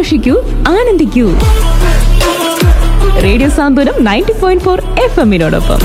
ആഘോഷിക്കൂ ആനന്ദിക്കൂ radio Santhwanam ninety point four F എമ്മിനോടൊപ്പം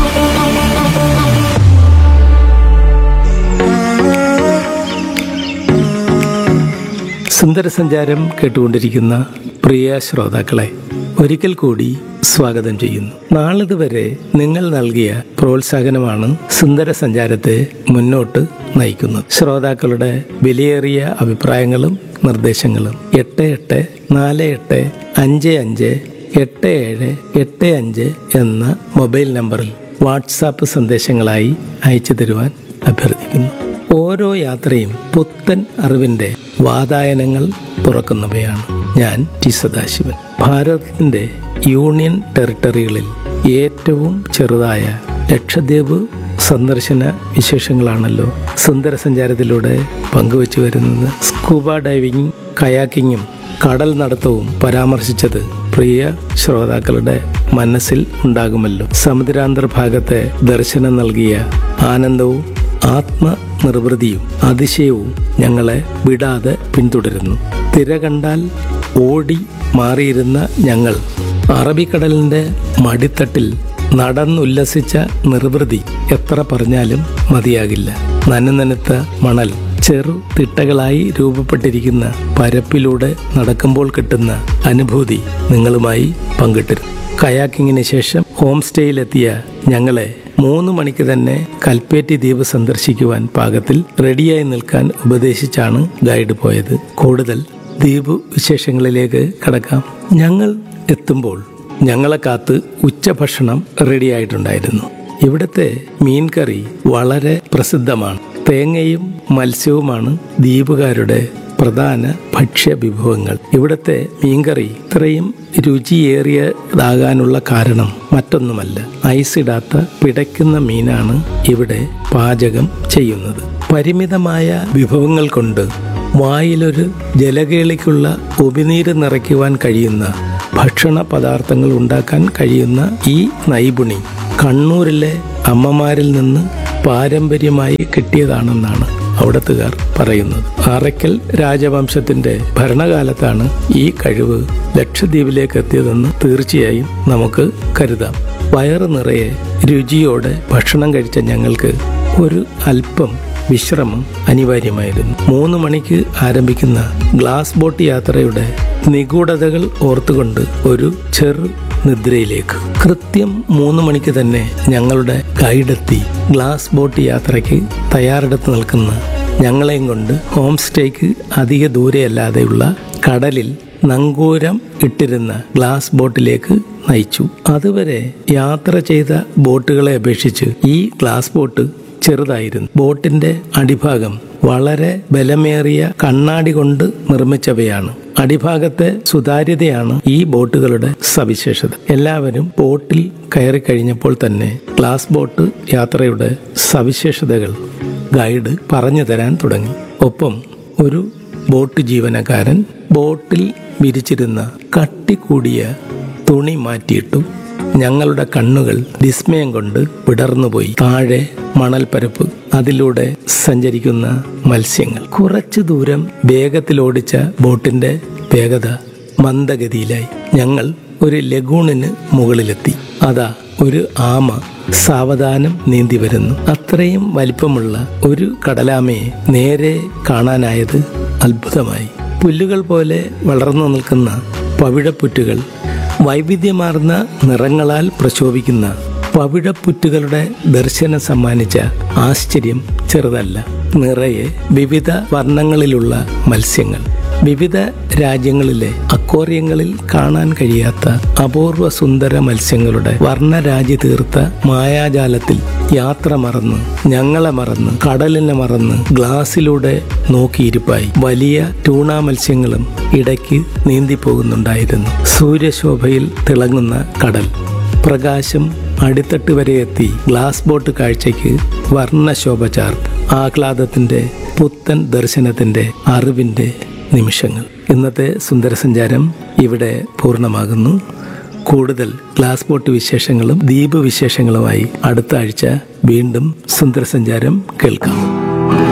സുന്ദരസഞ്ചാരം കേട്ടുകൊണ്ടിരിക്കുന്ന പ്രിയ ശ്രോതാക്കളെ ഒരിക്കൽ കൂടി സ്വാഗതം ചെയ്യുന്നു നാളിതുവരെ നിങ്ങൾ നൽകിയ പ്രോത്സാഹനമാണ് സുന്ദര സഞ്ചാരത്തെ മുന്നോട്ട് നയിക്കുന്നത് ശ്രോതാക്കളുടെ വിലയേറിയ അഭിപ്രായങ്ങളും നിർദ്ദേശങ്ങളും എട്ട് എട്ട് നാല് എട്ട് അഞ്ച് അഞ്ച് എട്ട് ഏഴ് എട്ട് അഞ്ച് എന്ന മൊബൈൽ നമ്പറിൽ വാട്സാപ്പ് സന്ദേശങ്ങളായി അയച്ചു തരുവാൻ അഭ്യർത്ഥിക്കുന്നു ഓരോ യാത്രയും പുത്തൻ അറിവിന്റെ വാതായനങ്ങൾ തുറക്കുന്നവയാണ് ഞാൻ ടി സദാശിവൻ ഭാരതത്തിന്റെ യൂണിയൻ ടെറിട്ടറികളിൽ ഏറ്റവും ചെറുതായ ലക്ഷദ്വീപ് സന്ദർശന വിശേഷങ്ങളാണല്ലോ സുന്ദര സഞ്ചാരത്തിലൂടെ പങ്കുവച്ചു വരുന്നത് സ്കൂബ ഡൈവിംഗ് കയാക്കിങ്ങും കടൽ നടത്തവും പരാമർശിച്ചത് പ്രിയ ശ്രോതാക്കളുടെ മനസ്സിൽ ഉണ്ടാകുമല്ലോ സമുദ്രാന്തർ ഭാഗത്തെ ദർശനം നൽകിയ ആനന്ദവും ആത്മനിർവൃതിയും അതിശയവും ഞങ്ങളെ വിടാതെ പിന്തുടരുന്നു തിര കണ്ടാൽ ഓടി മാറിയിരുന്ന ഞങ്ങൾ അറബിക്കടലിന്റെ മടിത്തട്ടിൽ നടന്നുല്ലസിച്ച നിർവൃതി എത്ര പറഞ്ഞാലും മതിയാകില്ല നനുനനുത്ത മണൽ ചെറു തിട്ടകളായി രൂപപ്പെട്ടിരിക്കുന്ന പരപ്പിലൂടെ നടക്കുമ്പോൾ കിട്ടുന്ന അനുഭൂതി നിങ്ങളുമായി പങ്കിട്ടിരുന്നു കയാക്കിങ്ങിന് ശേഷം ഹോം സ്റ്റേയിലെത്തിയ ഞങ്ങളെ മൂന്ന് മണിക്ക് തന്നെ കൽപ്പേറ്റി ദ്വീപ് സന്ദർശിക്കുവാൻ പാകത്തിൽ റെഡിയായി നിൽക്കാൻ ഉപദേശിച്ചാണ് ഗൈഡ് പോയത് കൂടുതൽ ദ്വീപ് വിശേഷങ്ങളിലേക്ക് കടക്കാം ഞങ്ങൾ എത്തുമ്പോൾ ഞങ്ങളെ കാത്ത് ഉച്ചഭക്ഷണം റെഡിയായിട്ടുണ്ടായിരുന്നു ഇവിടുത്തെ മീൻ കറി വളരെ പ്രസിദ്ധമാണ് തേങ്ങയും മത്സ്യവുമാണ് ദ്വീപുകാരുടെ പ്രധാന ഭക്ഷ്യ വിഭവങ്ങൾ ഇവിടുത്തെ മീൻകറി ഇത്രയും രുചിയേറിയതാകാനുള്ള കാരണം മറ്റൊന്നുമല്ല ഐസിടാത്ത പിടയ്ക്കുന്ന മീനാണ് ഇവിടെ പാചകം ചെയ്യുന്നത് പരിമിതമായ വിഭവങ്ങൾ കൊണ്ട് വായിലൊരു ജലകേളിക്കുള്ള ഉമിനീര് നിറയ്ക്കുവാൻ കഴിയുന്ന ഭക്ഷണ പദാർത്ഥങ്ങൾ ഉണ്ടാക്കാൻ കഴിയുന്ന ഈ നൈപുണി കണ്ണൂരിലെ അമ്മമാരിൽ നിന്ന് പാരമ്പര്യമായി കിട്ടിയതാണെന്നാണ് അവിടത്തുകാർ പറയുന്നത് ആറയ്ക്കൽ രാജവംശത്തിന്റെ ഭരണകാലത്താണ് ഈ കഴിവ് ലക്ഷദ്വീപിലേക്ക് എത്തിയതെന്ന് തീർച്ചയായും നമുക്ക് കരുതാം വയറ് നിറയെ രുചിയോടെ ഭക്ഷണം കഴിച്ച ഞങ്ങൾക്ക് ഒരു അല്പം വിശ്രമം അനിവാര്യമായിരുന്നു മൂന്ന് മണിക്ക് ആരംഭിക്കുന്ന ഗ്ലാസ് ബോട്ട് യാത്രയുടെ നിഗൂഢതകൾ ഓർത്തുകൊണ്ട് ഒരു ചെറു നിദ്രയിലേക്ക് കൃത്യം മൂന്ന് മണിക്ക് തന്നെ ഞങ്ങളുടെ ഗൈഡെത്തി ഗ്ലാസ് ബോട്ട് യാത്രയ്ക്ക് തയ്യാറെടുത്ത് നിൽക്കുന്ന ഞങ്ങളെയും കൊണ്ട് ഹോം സ്റ്റേക്ക് അധിക ദൂരെയല്ലാതെയുള്ള കടലിൽ നങ്കൂരം ഇട്ടിരുന്ന ഗ്ലാസ് ബോട്ടിലേക്ക് നയിച്ചു അതുവരെ യാത്ര ചെയ്ത ബോട്ടുകളെ അപേക്ഷിച്ച് ഈ ഗ്ലാസ് ബോട്ട് ചെറുതായിരുന്നു ബോട്ടിന്റെ അടിഭാഗം വളരെ ബലമേറിയ കണ്ണാടി കൊണ്ട് നിർമ്മിച്ചവയാണ് അടിഭാഗത്തെ സുതാര്യതയാണ് ഈ ബോട്ടുകളുടെ സവിശേഷത എല്ലാവരും ബോട്ടിൽ കയറി കഴിഞ്ഞപ്പോൾ തന്നെ ഗ്ലാസ് ബോട്ട് യാത്രയുടെ സവിശേഷതകൾ ഗൈഡ് പറഞ്ഞു തരാൻ തുടങ്ങി ഒപ്പം ഒരു ബോട്ട് ജീവനക്കാരൻ ബോട്ടിൽ വിരിച്ചിരുന്ന കട്ടിക്കൂടിയ തുണി മാറ്റിയിട്ടു ഞങ്ങളുടെ കണ്ണുകൾ വിസ്മയം കൊണ്ട് വിടർന്നുപോയി താഴെ മണൽപ്പരപ്പ് അതിലൂടെ സഞ്ചരിക്കുന്ന മത്സ്യങ്ങൾ കുറച്ചു ദൂരം വേഗത്തിലോടിച്ച ബോട്ടിന്റെ വേഗത മന്ദഗതിയിലായി ഞങ്ങൾ ഒരു ലഗൂണിന് മുകളിലെത്തി അതാ ഒരു ആമ സാവധാനം നീന്തി വരുന്നു അത്രയും വലിപ്പമുള്ള ഒരു കടലാമയെ നേരെ കാണാനായത് അത്ഭുതമായി പുല്ലുകൾ പോലെ വളർന്നു നിൽക്കുന്ന പവിഴപ്പുറ്റുകൾ വൈവിധ്യമാർന്ന നിറങ്ങളാൽ പ്രശോഭിക്കുന്ന പവിഴപ്പുറ്റുകളുടെ ദർശനം സമ്മാനിച്ച ആശ്ചര്യം ചെറുതല്ല നിറയെ വിവിധ വർണ്ണങ്ങളിലുള്ള മത്സ്യങ്ങൾ വിവിധ രാജ്യങ്ങളിലെ അക്വേറിയങ്ങളിൽ കാണാൻ കഴിയാത്ത അപൂർവ സുന്ദര മത്സ്യങ്ങളുടെ വർണ്ണരാജി തീർത്ത മായാജാലത്തിൽ യാത്ര മറന്ന് ഞങ്ങളെ മറന്ന് കടലിനെ മറന്ന് ഗ്ലാസ്സിലൂടെ നോക്കിയിരിപ്പായി വലിയ ടൂണ മത്സ്യങ്ങളും ഇടയ്ക്ക് നീന്തിപ്പോകുന്നുണ്ടായിരുന്നു സൂര്യശോഭയിൽ തിളങ്ങുന്ന കടൽ പ്രകാശം അടിത്തട്ട് വരെ എത്തി ഗ്ലാസ് ബോട്ട് കാഴ്ചയ്ക്ക് വർണ്ണശോഭ ചാർത്ത് ആഹ്ലാദത്തിന്റെ പുത്തൻ ദർശനത്തിന്റെ അറിവിന്റെ നിമിഷങ്ങൾ ഇന്നത്തെ സുന്ദരസഞ്ചാരം ഇവിടെ പൂർണ്ണമാകുന്നു കൂടുതൽ ഗ്ലാസ് ബോട്ട് വിശേഷങ്ങളും ദ്വീപ് വിശേഷങ്ങളുമായി അടുത്ത ആഴ്ച വീണ്ടും സുന്ദരസഞ്ചാരം കേൾക്കാം